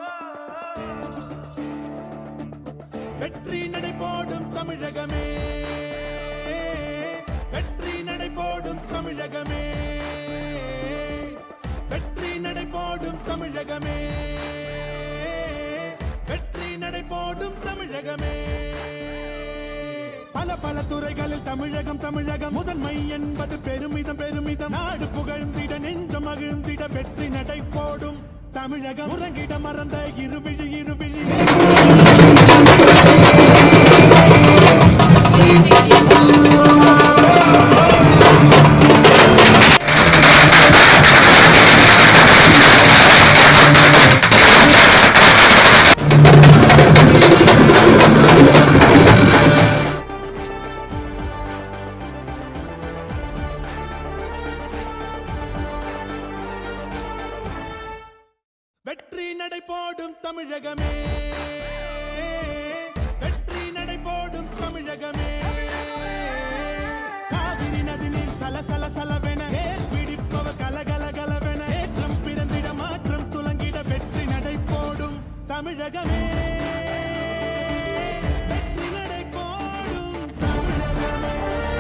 வெற்றி நடை போடும் தமிழகமே வெற்றி நடை போடும் தமிழகமே வெற்றி நடை போடும் தமிழகமே வெற்றி நடை போடும் தமிழகமே பல பல துறைகளில் தமிழகம் தமிழகம் முதன்மை என்பது பெருமிதம் பெருமிதம் நாடு புகழ்ந்திட நெஞ்சம் மகிழ்ந்திட வெற்றி நடை போடும் தமிழகம் உறங்கிட மறந்த இருவிழி இருவிழி வெற்றி நடை போடும் தமிழகமே வெற்றி நடை போடும் தமிழகமே காவிரி நதி நீர் சல சல சலவென ஏர் பிடிப்பவர் கல கல கலவென ஏற்றம் பிறந்திட மாற்றம் துலங்கிட வெற்றி நடை போடும் தமிழகமே வெற்றி நடை போடும் தமிழகமே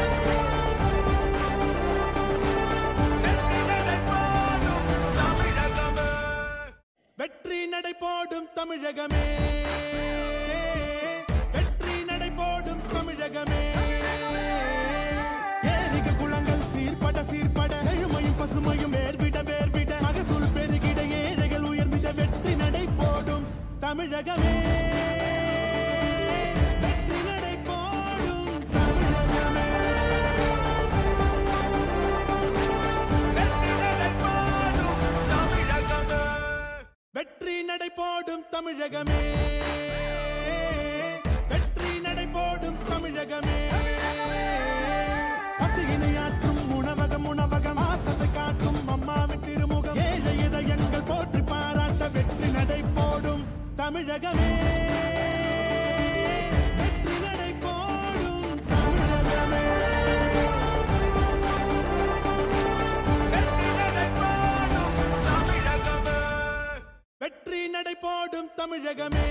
வெற்றி நடை போடும் தமிழகமே வெற்றி நடை போடும் தமிழகமே ஏரிகள் குளங்கள் சீர்பட சீர்பட செழுமையும் பசுமையும் வேர்விட வேர்விட மகசூல் பெருகிட ஏழைகள் உயர்ந்திட வெற்றி நடை போடும் தமிழகமே வெற்றி நடை போடும் தமிழகமே வெற்றி நடை போடும் தமிழகமே வெற்றி நடை போடும் தமிழகமே பசியினையாற்றும் உணவகம் உணவகம் ஆசத்தை காட்டும் அம்மாவின் திருமுகம் ஏழை இதயங்கள் போற்றி பாராட்ட வெற்றி நடை போடும் தமிழகமே வெற்றி நடை போடும் தமிழகமே வெற்றி நடை போடும் தமிழகமே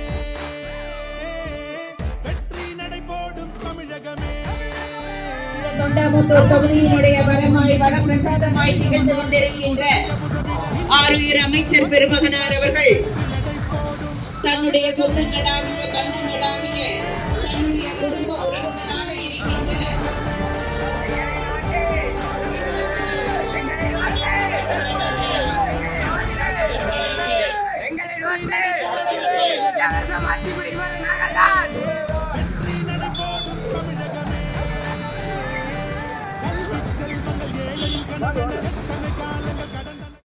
வெற்றி நடை போடும் தமிழகமே தொண்டாமுத்தூர் தொகுதியினுடைய வரமாய் வரப்பிரசாதமாய் திகழ்ந்து கொண்டிருக்கின்ற ஆறுயிர் அமைச்சர் பெருமகனார் அவர்கள் தன்னுடைய சொந்தங்களாகிய பந்தங்களாகிய தன்னுடைய குடும்ப உறவுகளாக இருக்கின்ற எங்களை நோக்கி அவர்கள் மாற்றி